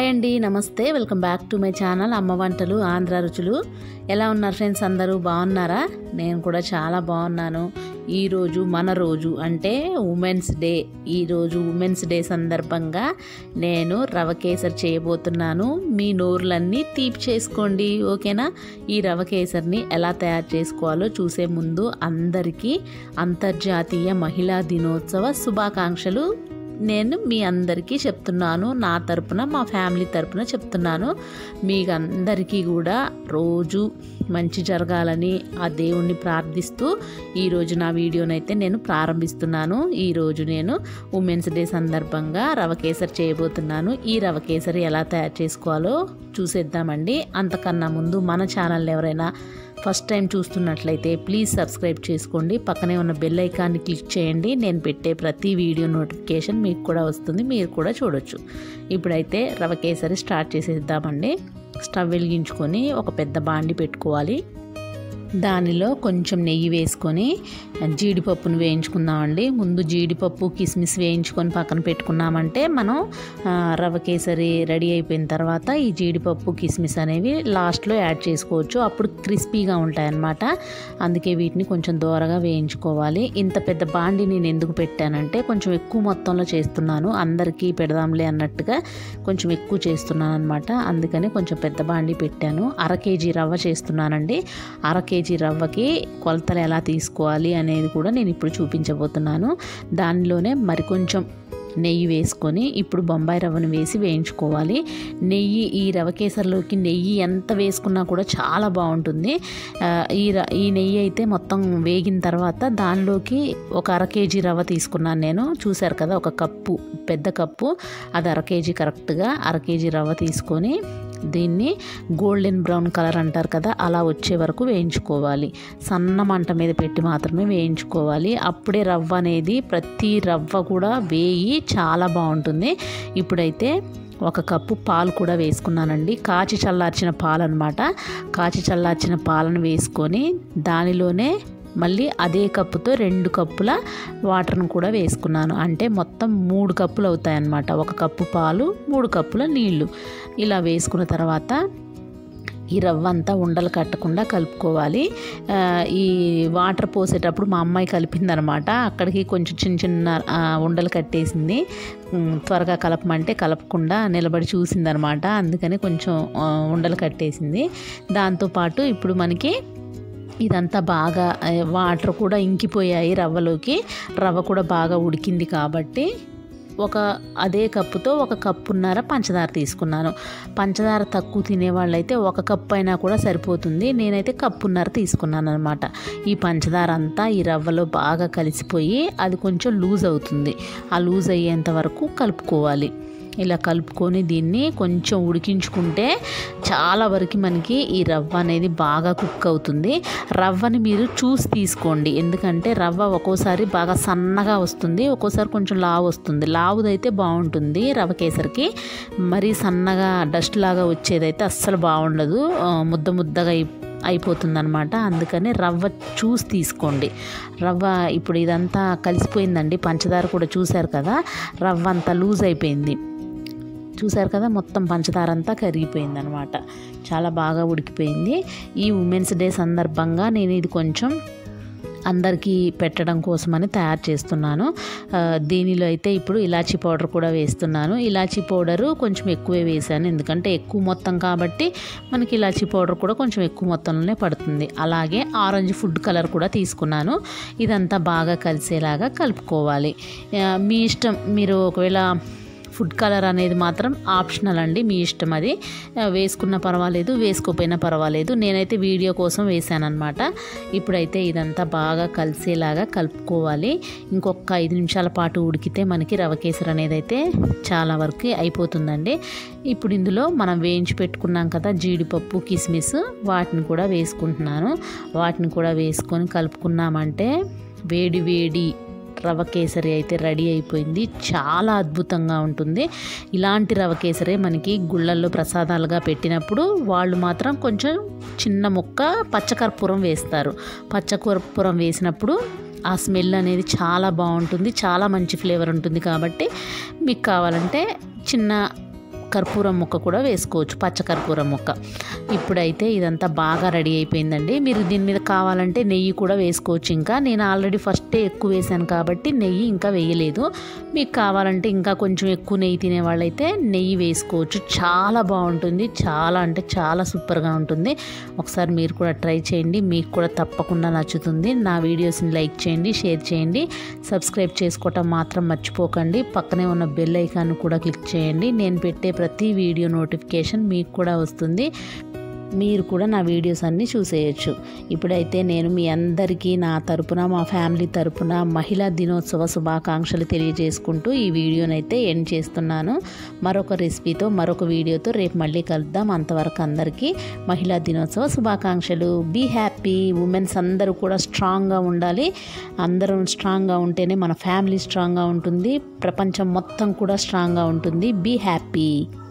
అండి నమస్తే welcome back to my channel అమ్మ వంటలు ఆంధ్ర రుచులు ఎలా ఉన్నారు ఫ్రెండ్స్ అందరూ బాగున్నారా నేను కూడా చాలా బాగున్నాను ఈరోజు మన రోజు అంటే ఉమెన్స్ డే ఈరోజు ఉమెన్స్ డే సందర్భంగా నేను రవ కేసరి చేయబోతున్నాను మీ నోరులన్నీ తీపి చేసుకోండి ఓకేనా ఈ రవ కేసరిని ఎలా తయారు చేసుకోవాలో చూసే ముందు అందరికీ అంతర్జాతీయ మహిళా దినోత్సవ శుభాకాంక్షలు నేను మీ అందరికీ చెప్తున్నాను నా తరపున మా ఫ్యామిలీ తరపున చెప్తున్నాను మీకు అందరికీ కూడా రోజు మంచి జరగాలని ఆ దేవుణ్ణి ప్రార్థిస్తూ ఈరోజు నా వీడియోనైతే నేను ప్రారంభిస్తున్నాను ఈరోజు నేను ఉమెన్స్ డే సందర్భంగా రవ కేసరి చేయబోతున్నాను ఈ రవ కేసరి ఎలా తయారు చేసుకోవాలో చూసేద్దామండి అంతకన్నా ముందు మన ఛానల్ ఎవరైనా ఫస్ట్ టైం చూస్తున్నట్లయితే ప్లీజ్ సబ్స్క్రైబ్ చేసుకోండి పక్కనే ఉన్న బెల్ ఐకాన్ని క్లిక్ చేయండి నేను పెట్టే ప్రతి వీడియో నోటిఫికేషన్ మీకు కూడా వస్తుంది మీరు కూడా చూడొచ్చు ఇప్పుడైతే రవ కేసరి స్టార్ట్ చేసేద్దామండి స్టవ్ వెలిగించుకొని ఒక పెద్ద బాండి పెట్టుకోవాలి దానిలో కొంచెం నెయ్యి వేసుకొని జీడిపప్పును వేయించుకుందామండి ముందు జీడిపప్పు కిస్మిస్ వేయించుకొని పక్కన పెట్టుకున్నామంటే మనం ఆ, రవ కేసరి రెడీ అయిపోయిన తర్వాత ఈ జీడిపప్పు కిస్మిస్ అనేవి లాస్ట్లో యాడ్ చేసుకోవచ్చు అప్పుడు క్రిస్పీగా ఉంటాయన్నమాట అందుకే వీటిని కొంచెం దూరగా వేయించుకోవాలి ఇంత పెద్ద బాండి నేను ఎందుకు పెట్టానంటే కొంచెం ఎక్కువ మొత్తంలో చేస్తున్నాను అందరికీ పెడదాంలే అన్నట్టుగా కొంచెం ఎక్కువ చేస్తున్నాను అనమాట అందుకని కొంచెం పెద్ద బాండి పెట్టాను అర కేజీ రవ్వ చేస్తున్నానండి అర కేజీ రవ్వకి కొలతలు ఎలా తీసుకోవాలి అనేది కూడా నేను ఇప్పుడు చూపించబోతున్నాను దానిలోనే మరికొంచెం నెయ్యి వేసుకొని ఇప్పుడు బొంబాయి రవ్వను వేసి వేయించుకోవాలి నెయ్యి ఈ రవ కేసరిలోకి నెయ్యి ఎంత వేసుకున్నా కూడా చాలా బాగుంటుంది ఆ, ఈ ర- ఈ నెయ్యి అయితే మొత్తం వేగిన తర్వాత దానిలోకి ఒక అర కేజీ రవ్వ తీసుకున్నాను నేను చూశారు కదా ఒక కప్పు పెద్ద కప్పు అది అర కేజీ కరెక్ట్గా అర కేజీ రవ్వ తీసుకొని దీన్ని గోల్డెన్ బ్రౌన్ కలర్ అంటారు కదా అలా వచ్చే వరకు వేయించుకోవాలి సన్న మంట మీద పెట్టి మాత్రమే వేయించుకోవాలి అప్పుడే రవ్వ అనేది ప్రతి రవ్వ కూడా వేయి చాలా బాగుంటుంది ఇప్పుడైతే ఒక కప్పు పాలు కూడా వేసుకున్నానండి కాచి చల్లార్చిన పాలు అనమాట కాచి చల్లార్చిన పాలను వేసుకొని దానిలోనే మళ్ళీ అదే కప్పుతో రెండు కప్పుల వాటర్ను కూడా వేసుకున్నాను అంటే మొత్తం మూడు కప్పులు అవుతాయి అన్నమాట ఒక కప్పు పాలు మూడు కప్పుల నీళ్లు ఇలా వేసుకున్న తర్వాత ఈ రవ్వ అంతా ఉండలు కట్టకుండా కలుపుకోవాలి ఆ, ఈ వాటర్ పోసేటప్పుడు మా అమ్మాయి కలిపిందనమాట అక్కడికి కొంచెం చిన్న చిన్న ఆ, ఉండలు కట్టేసింది ఉమ్, త్వరగా కలపమంటే కలపకుండా నిలబడి చూసిందనమాట అందుకని కొంచెం ఆ, ఉండలు కట్టేసింది దాంతోపాటు ఇప్పుడు మనకి ఇదంతా బాగా ఆ, వాటర్ కూడా ఇంకిపోయాయి రవ్వలోకి రవ్వ కూడా బాగా ఉడికింది కాబట్టి ఒక అదే కప్పుతో ఒక కప్పున్నర పంచదార తీసుకున్నాను పంచదార తక్కువ తినే వాళ్ళైతే ఒక కప్పు అయినా కూడా సరిపోతుంది నేనైతే కప్పున్నర తీసుకున్నాను అనమాట ఈ పంచదార అంతా ఈ రవ్వలో బాగా కలిసిపోయి అది కొంచెం లూజ్ అవుతుంది ఆ లూజ్ అయ్యేంత వరకు కలుపుకోవాలి ఇలా కలుపుకొని దీన్ని కొంచెం ఉడికించుకుంటే చాలా వరకు మనకి ఈ రవ్వ అనేది బాగా కుక్ అవుతుంది రవ్వని మీరు చూసి తీసుకోండి ఎందుకంటే రవ్వ ఒక్కోసారి బాగా సన్నగా వస్తుంది ఒక్కోసారి కొంచెం లావు వస్తుంది లావుదైతే బాగుంటుంది రవ్వ కేసరికి మరీ సన్నగా డస్ట్ లాగా వచ్చేదైతే అస్సలు బాగుండదు ఆ, ముద్ద ముద్దగా అయి అయిపోతుందన్నమాట అందుకని రవ్వ చూసి తీసుకోండి రవ్వ ఇప్పుడు ఇదంతా కలిసిపోయిందండి పంచదార కూడా చూశారు కదా రవ్వ అంతా లూజ్ అయిపోయింది చూశారు కదా మొత్తం పంచదార అంతా కరిగిపోయింది అనమాట చాలా బాగా ఉడికిపోయింది ఈ ఉమెన్స్ డే సందర్భంగా నేను ఇది కొంచెం అందరికీ పెట్టడం కోసమని తయారు చేస్తున్నాను ఆ, దీనిలో అయితే ఇప్పుడు ఇలాచీ పౌడర్ కూడా వేస్తున్నాను ఇలాచీ పౌడరు కొంచెం ఎక్కువే వేసాను ఎందుకంటే ఎక్కువ మొత్తం కాబట్టి మనకి ఇలాచీ పౌడర్ కూడా కొంచెం ఎక్కువ మొత్తంలోనే పడుతుంది అలాగే ఆరెంజ్ ఫుడ్ కలర్ కూడా తీసుకున్నాను ఇదంతా బాగా కలిసేలాగా కలుపుకోవాలి ఆ, మీ ఇష్టం మీరు ఒకవేళ ఫుడ్ కలర్ అనేది మాత్రం ఆప్షనల్ అండి మీ ఇష్టం అది ఆ, వేసుకున్న పర్వాలేదు వేసుకోపోయినా పర్వాలేదు నేనైతే వీడియో కోసం వేసానమాట ఇప్పుడైతే ఇదంతా బాగా కలిసేలాగా కలుపుకోవాలి ఇంకొక ఐదు నిమిషాల పాటు ఉడికితే మనకి రవ కేసరి అనేది అయితే చాలా వరకు అయిపోతుందండి ఇప్పుడు ఇందులో మనం వేయించి పెట్టుకున్నాం కదా జీడిపప్పు కిస్మిస్ వాటిని కూడా వేసుకుంటున్నాను వాటిని కూడా వేసుకొని కలుపుకున్నామంటే వేడి వేడి రవ కేసరి అయితే రెడీ అయిపోయింది చాలా అద్భుతంగా ఉంటుంది ఇలాంటి రవ కేసరే మనకి గుళ్ళల్లో ప్రసాదాలుగా పెట్టినప్పుడు వాళ్ళు మాత్రం కొంచెం చిన్న ముక్క పచ్చకర్పూరం వేస్తారు పచ్చకర్పూరం వేసినప్పుడు ఆ స్మెల్ అనేది చాలా బాగుంటుంది చాలా మంచి ఫ్లేవర్ ఉంటుంది కాబట్టి మీకు కావాలంటే చిన్న కర్పూరం ముక్క కూడా వేసుకోవచ్చు పచ్చ కర్పూరం ముక్క ఇప్పుడైతే ఇదంతా బాగా రెడీ అయిపోయిందండి మీరు దీని మీద కావాలంటే నెయ్యి కూడా వేసుకోవచ్చు ఇంకా నేను ఆల్రెడీ ఫస్టే ఎక్కువ వేసాను కాబట్టి నెయ్యి ఇంకా వేయలేదు మీకు కావాలంటే ఇంకా కొంచెం ఎక్కువ నెయ్యి తినే వాళ్ళైతే నెయ్యి వేసుకోవచ్చు చాలా బాగుంటుంది చాలా అంటే చాలా సూపర్గా ఉంటుంది ఒకసారి మీరు కూడా ట్రై చేయండి మీకు కూడా తప్పకుండా నచ్చుతుంది నా వీడియోస్ని లైక్ చేయండి షేర్ చేయండి సబ్స్క్రైబ్ చేసుకోవటం మాత్రం మర్చిపోకండి పక్కనే ఉన్న బెల్ ఐకాన్ కూడా క్లిక్ చేయండి నేను పెట్టే ప్రతి వీడియో నోటిఫికేషన్ మీకు కూడా వస్తుంది మీరు కూడా నా వీడియోస్ అన్నీ చూసేయచ్చు ఇప్పుడైతే నేను మీ అందరికీ నా తరపున మా ఫ్యామిలీ తరపున మహిళా దినోత్సవ శుభాకాంక్షలు తెలియజేసుకుంటూ ఈ వీడియోనైతే ఎండ్ చేస్తున్నాను మరొక రెసిపీతో మరొక వీడియోతో రేపు మళ్ళీ కలుద్దాం అంతవరకు అందరికీ మహిళా దినోత్సవ శుభాకాంక్షలు బీ హ్యాపీ ఉమెన్స్ అందరూ కూడా స్ట్రాంగ్గా ఉండాలి అందరం స్ట్రాంగ్గా ఉంటేనే మన ఫ్యామిలీ స్ట్రాంగ్గా ఉంటుంది ప్రపంచం మొత్తం కూడా స్ట్రాంగ్గా ఉంటుంది బీ హ్యాపీ